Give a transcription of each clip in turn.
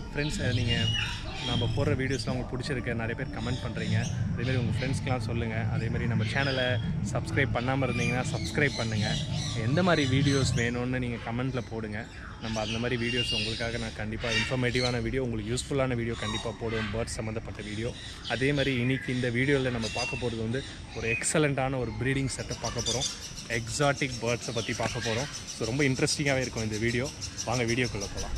friends நீங்கள் நம்ம போடுற வீடியோஸ்லாம் உங்களுக்கு பிடிச்சிருக்கு நிறைய பேர் கமெண்ட் பண்ணுறீங்க அதேமாதிரி உங்கள் ஃப்ரெண்ட்ஸ்க்கெலாம் சொல்லுங்கள் அதேமாதிரி நம்ம சேனலை சப்ஸ்கிரைப் பண்ணாமல் இருந்தீங்கன்னா சப்ஸ்கிரைப் பண்ணுங்கள் எந்த மாதிரி வீடியோஸ் வேணும்னு நீங்கள் கமெண்ட்டில் போடுங்க நம்ம அந்த மாதிரி வீடியோஸ் உங்களுக்காக நான் கண்டிப்பாக இன்ஃபர்மேட்டிவான வீடியோ உங்களுக்கு யூஸ்ஃபுல்லான வீடியோ கண்டிப்பாக போடுவோம் பேர்ட்ஸ் சம்மந்தப்பட்ட வீடியோ அதே மாதிரி இன்னைக்கு இந்த வீடியோவில் நம்ம பார்க்க போகிறது வந்து ஒரு எக்ஸலண்ட்டான ஒரு ப்ரீடிங் செட்டப் பார்க்க போகிறோம் எக்ஸாட்டிக் பேர்ட்ஸை பற்றி பார்க்க போகிறோம் ஸோ ரொம்ப இன்ட்ரெஸ்டிங்காகவே இருக்கும் இந்த வீடியோ வாங்க வீடியோக்குள்ளே போகலாம்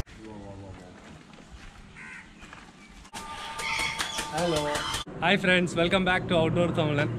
hello hi friends welcome back to outdoor Tamizhan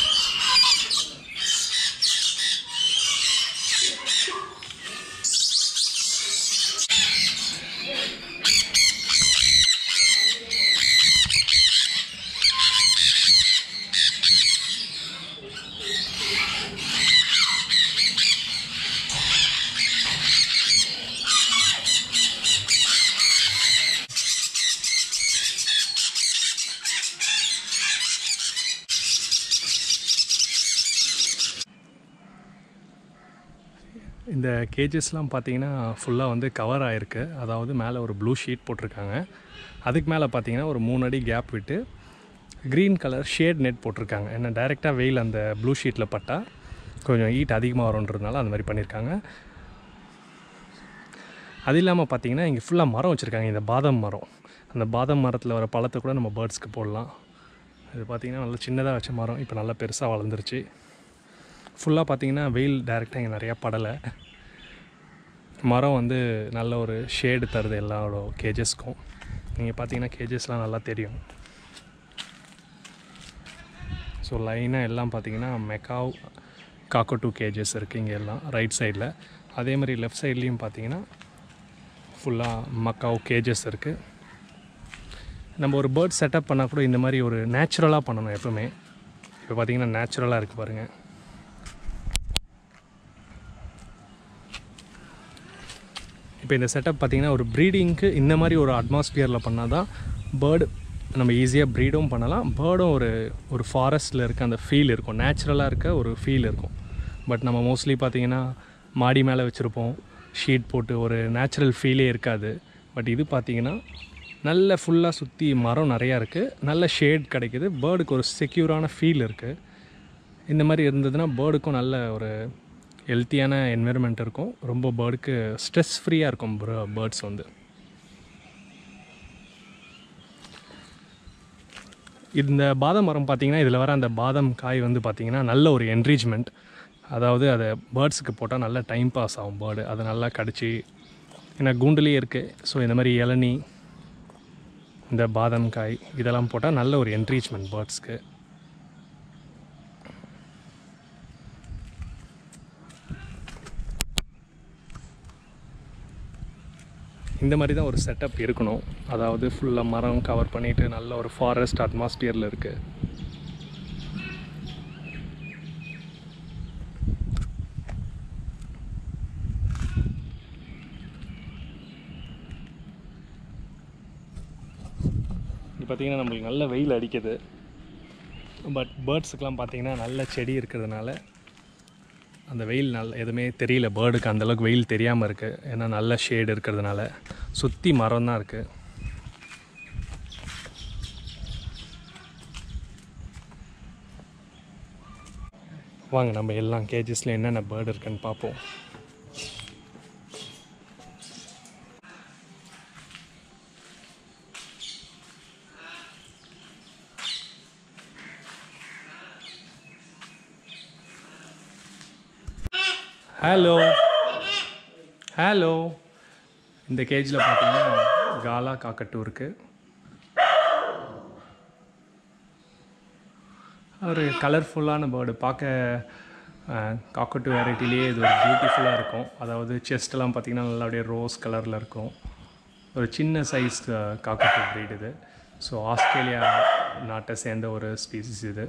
இந்த கேஜஸ்லாம் பார்த்தீங்கன்னா ஃபுல்லாக வந்து கவர் ஆகிருக்கு அதாவது மேலே ஒரு ப்ளூ ஷீட் போட்டிருக்காங்க அதுக்கு மேலே பார்த்தீங்கன்னா ஒரு மூணு அடி கேப் விட்டு க்ரீன் கலர் ஷேட் நெட் போட்டிருக்காங்க ஏன்னா டைரெக்டாக வெயில் அந்த ப்ளூ ஷீட்டில் பட்டால் கொஞ்சம் ஹீட் அதிகமாக வரும்ன்றதுனால அந்த மாதிரி பண்ணியிருக்காங்க அது இல்லாமல் பார்த்தீங்கன்னா இங்கே ஃபுல்லாக மரம் வச்சுருக்காங்க இந்த பாதாம் மரம் அந்த பாதாம் மரத்தில் வர பழத்தை கூட நம்ம பேர்ட்ஸ்க்கு போடலாம் இது பார்த்திங்கன்னா நல்லா சின்னதாக வச்ச மரம் இப்போ நல்லா பெருசாக வளர்ந்துருச்சு ஃபுல்லாக பார்த்தீங்கன்னா வெயில் டைரெக்டாக இங்கே நிறையா படலை மரம் வந்து நல்ல ஒரு ஷேடு தருது எல்லாரோட கேஜஸ்க்கும் நீங்கள் பார்த்தீங்கன்னா கேஜஸ்லாம் நல்லா தெரியும் ஸோ லைனாக எல்லாம் பார்த்தீங்கன்னா மெக்காவ் காக்கோ கேஜஸ் இருக்குது இங்கே எல்லாம் ரைட் சைடில் அதே மாதிரி லெஃப்ட் சைட்லேயும் பார்த்தீங்கன்னா ஃபுல்லாக மக்காவ் கேஜஸ் இருக்குது நம்ம ஒரு பேர்ட் செட்டப் பண்ணால் கூட இந்த மாதிரி ஒரு நேச்சுரலாக பண்ணணும் எப்பவுமே இப்போ பார்த்தீங்கன்னா நேச்சுரலாக இருக்குது பாருங்கள் இப்போ இந்த செட்டப் பார்த்திங்கன்னா ஒரு ப்ரீடிங்க்கு இந்த மாதிரி ஒரு அட்மாஸ்பியரில் பண்ணால் தான் பேர்டு நம்ம ஈஸியாக ப்ரீடும் பண்ணலாம் பேர்டும் ஒரு ஒரு ஃபாரஸ்ட்டில் இருக்க அந்த ஃபீல் இருக்கும் நேச்சுரலாக இருக்க ஒரு ஃபீல் இருக்கும் பட் நம்ம மோஸ்ட்லி பார்த்திங்கன்னா மாடி மேலே வச்சுருப்போம் ஷீட் போட்டு ஒரு நேச்சுரல் ஃபீலே இருக்காது பட் இது பார்த்திங்கன்னா நல்ல ஃபுல்லாக சுற்றி மரம் நிறையா இருக்குது நல்ல ஷேட் கிடைக்குது பேர்டுக்கு ஒரு செக்யூரான ஃபீல் இருக்குது இந்த மாதிரி இருந்ததுன்னா பேர்டுக்கும் நல்ல ஒரு ஹெல்த்தியான என்விரான்மெண்ட் இருக்கும் ரொம்ப பேர்டுக்கு ஸ்ட்ரெஸ் ஃப்ரீயாக இருக்கும் பேர்ட்ஸ் வந்து இந்த பாதாம் மரம் பார்த்திங்கன்னா இதில் வர அந்த பாதாம் காய் வந்து பார்த்திங்கன்னா நல்ல ஒரு என்ரிச்மெண்ட் அதாவது அதை பேர்ட்ஸுக்கு போட்டால் நல்ல டைம் பாஸ் ஆகும் பேர்டு அதை நல்லா கடிச்சு ஏன்னா கூண்டுலேயே இருக்குது ஸோ இந்த மாதிரி இளநி இந்த பாதாம் காய் இதெல்லாம் போட்டால் நல்ல ஒரு என்ரிச்மெண்ட் பேர்ட்ஸ்க்கு இந்த மாதிரி தான் ஒரு செட்டப் இருக்கணும் அதாவது ஃபுல்லாக மரம் கவர் பண்ணிவிட்டு நல்ல ஒரு ஃபாரஸ்ட் அட்மாஸ்பியரில் இருக்குது இப்போ பார்த்திங்கன்னா நம்மளுக்கு நல்ல வெயில் அடிக்குது பட் பேர்ட்ஸுக்கெலாம் பார்த்திங்கன்னா நல்ல செடி இருக்கிறதுனால அந்த வெயில் நல்ல எதுவுமே தெரியல பேர்டுக்கு அந்தளவுக்கு வெயில் தெரியாமல் இருக்குது ஏன்னா நல்ல ஷேடு இருக்கிறதுனால சுற்றி மரம் தான் இருக்குது வாங்க நம்ம எல்லா கேஜஸில் என்னென்ன பேர்டு இருக்குன்னு பார்ப்போம் ஹலோ ஹலோ இந்த கேஜில் பார்த்தீங்கன்னா காலா காக்கட்டு இருக்குது ஒரு கலர்ஃபுல்லான பேர்டு பார்க்க காக்கட்டு வெரைட்டிலேயே இது ஒரு பியூட்டிஃபுல்லாக இருக்கும் அதாவது செஸ்ட்லாம் பார்த்திங்கன்னா நல்லா அப்படியே ரோஸ் கலரில் இருக்கும் ஒரு சின்ன சைஸ் காக்கட்டு ப்ரீட் இது ஸோ ஆஸ்திரேலியா நாட்டை சேர்ந்த ஒரு ஸ்பீசிஸ் இது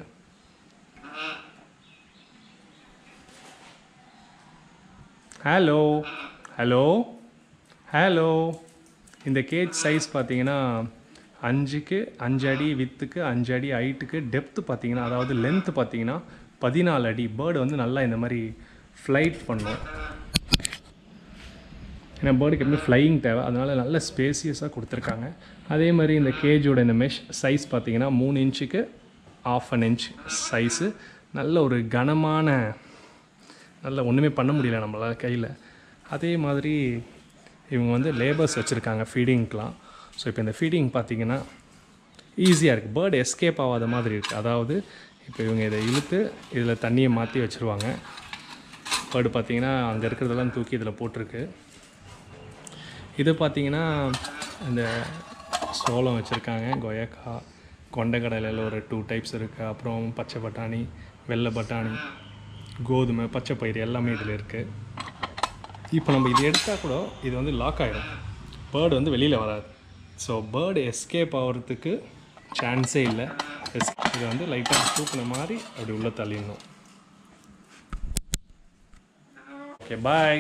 ஹலோ ஹலோ ஹலோ இந்த கேஜ் சைஸ் பார்த்தீங்கன்னா அஞ்சுக்கு அஞ்சு அடி வித்துக்கு அஞ்சு அடி ஹைட்டுக்கு டெப்த்து பார்த்தீங்கன்னா அதாவது லென்த்து பார்த்தீங்கன்னா பதினாலு அடி பேர்டு வந்து நல்லா இந்த மாதிரி ஃப்ளைட் பண்ணும் ஏன்னா பேர்டுக்கு எப்பவுமே ஃப்ளையிங் தேவை அதனால் நல்ல ஸ்பேசியஸாக கொடுத்துருக்காங்க அதே மாதிரி இந்த கேஜோட இந்த மெஷ் சைஸ் பார்த்தீங்கன்னா மூணு இன்ச்சுக்கு ஆஃப் அன் இன்ச் சைஸு நல்ல ஒரு கனமான நல்ல ஒன்றுமே பண்ண முடியல நம்மளால் கையில் அதே மாதிரி இவங்க வந்து லேபர்ஸ் வச்சுருக்காங்க ஃபீடிங்க்கெலாம் ஸோ இப்போ இந்த ஃபீடிங் பார்த்தீங்கன்னா ஈஸியாக இருக்குது பேர்டு எஸ்கேப் ஆகாத மாதிரி இருக்குது அதாவது இப்போ இவங்க இதை இழுத்து இதில் தண்ணியை மாற்றி வச்சுருவாங்க பேர்டு பார்த்தீங்கன்னா அங்கே இருக்கிறதெல்லாம் தூக்கி இதில் போட்டிருக்கு இது பார்த்தீங்கன்னா இந்த சோளம் வச்சுருக்காங்க கொயக்கா கொண்டைக்கடலையில் ஒரு டூ டைப்ஸ் இருக்குது அப்புறம் பச்சை பட்டாணி வெள்ளை பட்டாணி கோதுமை பச்சை பயிறு எல்லாமே இதில் இருக்குது இப்போ நம்ம இது எடுத்தால் கூட இது வந்து லாக் ஆகிடும் பேர்டு வந்து வெளியில் வராது ஸோ பேர்டு எஸ்கேப் ஆகிறதுக்கு சான்ஸே இல்லை எஸ் இதை வந்து லைட்டாக தூக்குன மாதிரி அப்படி உள்ளே தள்ளிடணும் ஓகே பாய்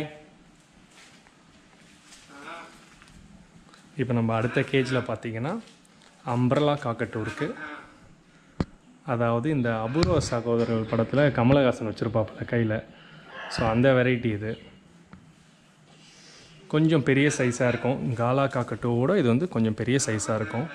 இப்போ நம்ம அடுத்த கேஜில் பார்த்தீங்கன்னா அம்ப்ரலா காக்கட்டு இருக்குது அதாவது இந்த அபூர்வ சகோதரர்கள் படத்தில் கமலஹாசன் வச்சுருப்பாப்புல கையில் ஸோ அந்த வெரைட்டி இது கொஞ்சம் பெரிய சைஸாக இருக்கும் காலா காக்கட்டோட இது வந்து கொஞ்சம் பெரிய சைஸாக இருக்கும்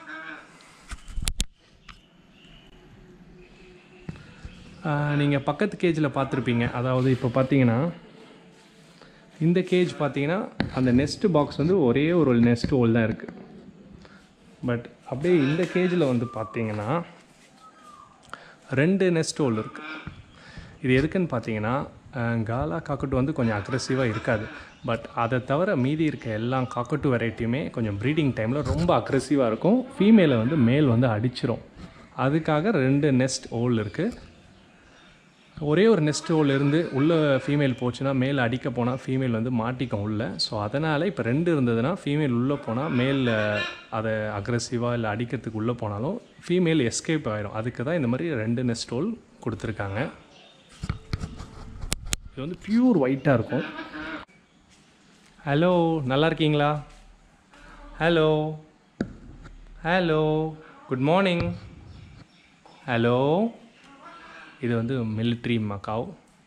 நீங்கள் பக்கத்து கேஜில் பார்த்துருப்பீங்க அதாவது இப்போ பார்த்தீங்கன்னா இந்த கேஜ் பார்த்தீங்கன்னா அந்த நெஸ்ட் பாக்ஸ் வந்து ஒரே ஒரு நெஸ்ட் ஹோல் தான் இருக்குது பட் அப்படியே இந்த கேஜில் வந்து பார்த்தீங்கன்னா ரெண்டு நெஸ்ட் ஹோல் இருக்குது இது எதுக்குன்னு பார்த்தீங்கன்னா அஹ், காலா காக்கட்டு வந்து கொஞ்சம் அக்ரெசிவாக இருக்காது பட் அதை தவிர மீதி இருக்க எல்லா காக்கட்டு வெரைட்டியுமே கொஞ்சம் ப்ரீடிங் டைமில் ரொம்ப அக்ரெசிவாக இருக்கும் ஃபீமேலை வந்து மேல் வந்து அடிச்சிரும் அதுக்காக ரெண்டு நெஸ்ட் ஹோல் இருக்குது ஒரே ஒரு நெஸ்ட் ஹோல் இருந்து உள்ளே ஃபீமேல் போச்சுன்னா மேல் அடிக்க போனால் ஃபீமேல் வந்து மாட்டிக்கும் உள்ளே ஸோ அதனால் இப்போ ரெண்டு இருந்ததுன்னா ஃபீமேல் உள்ளே போனால் மேல் அதை அக்ரெசிவாக இல்லை அடிக்கிறதுக்கு உள்ளே போனாலும் ஃபீமேல் எஸ்கேப் ஆயிடும் அதுக்கு தான் இந்த மாதிரி ரெண்டு நெஸ்ட் ஹோல் கொடுத்துருக்காங்க இது வந்து பியூர் ஒயிட்டாக இருக்கும் ஹலோ நல்லா இருக்கீங்களா hello hello good morning hello இது வந்து military macaw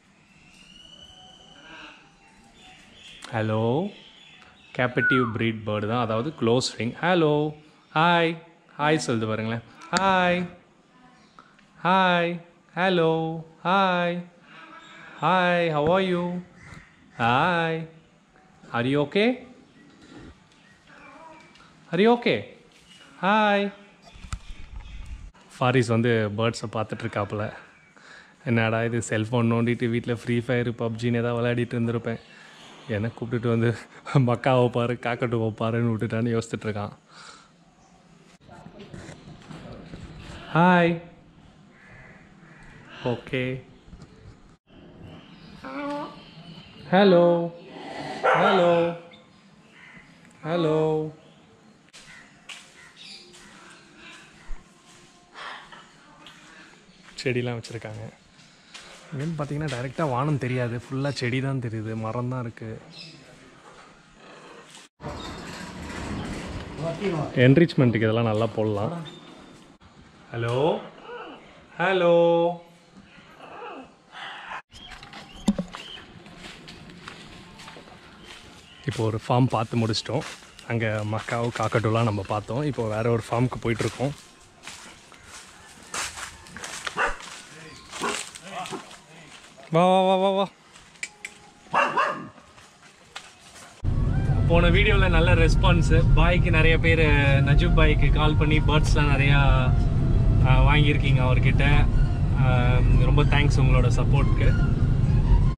hello captive breed bird தான் அதாவது close ring hello hi hi சொல்லுது பாருங்களேன் hi hi hello hi hi how are you hi are you okay are you okay hi Faris வந்து பேர்ட்ஸை பார்த்துட்ருக்காப்புல என்னடா இது செல்ஃபோன் நோண்டிட்டு வீட்டில் ஃப்ரீ ஃபயர் பப்ஜின்னு ஏதாவது விளையாடிட்டு இருந்திருப்பேன் என்னை கூப்பிட்டுட்டு வந்து மக்கா வைப்பார் காக்கட்டு வைப்பாருன்னு விட்டுட்டான்னு யோசிச்சுட்டு இருக்கான் hi okay hello hello hello செடிலாம் வச்சுருக்காங்க இங்கேருந்து பார்த்தீங்கன்னா டைரெக்டாக வானம் தெரியாது ஃபுல்லாக செடி தான் தெரியுது மரம் தான் இருக்குது என்ரிச்மெண்ட்டுக்கு இதெல்லாம் நல்லா போடலாம் ஹலோ ஹலோ இப்போ ஒரு ஃபார்ம் பார்த்து முடிச்சிட்டோம் அங்கே மக்காவு காக்கட்டுலாம் நம்ம பார்த்தோம் இப்போ வேற ஒரு ஃபார்முக்கு போயிட்டுருக்கோம் வா வா வா வா வா போன வீடியோவில் நல்ல ரெஸ்பான்ஸு பாய்க்கு நிறைய பேர் நஜூப் பாய்க்கு கால் பண்ணி பேர்ட்ஸ்லாம் நிறையா ஆஹ், வாங்கியிருக்கீங்க அவர்கிட்ட ஆஹ், ரொம்ப தேங்க்ஸ் உங்களோட சப்போர்ட்க்கு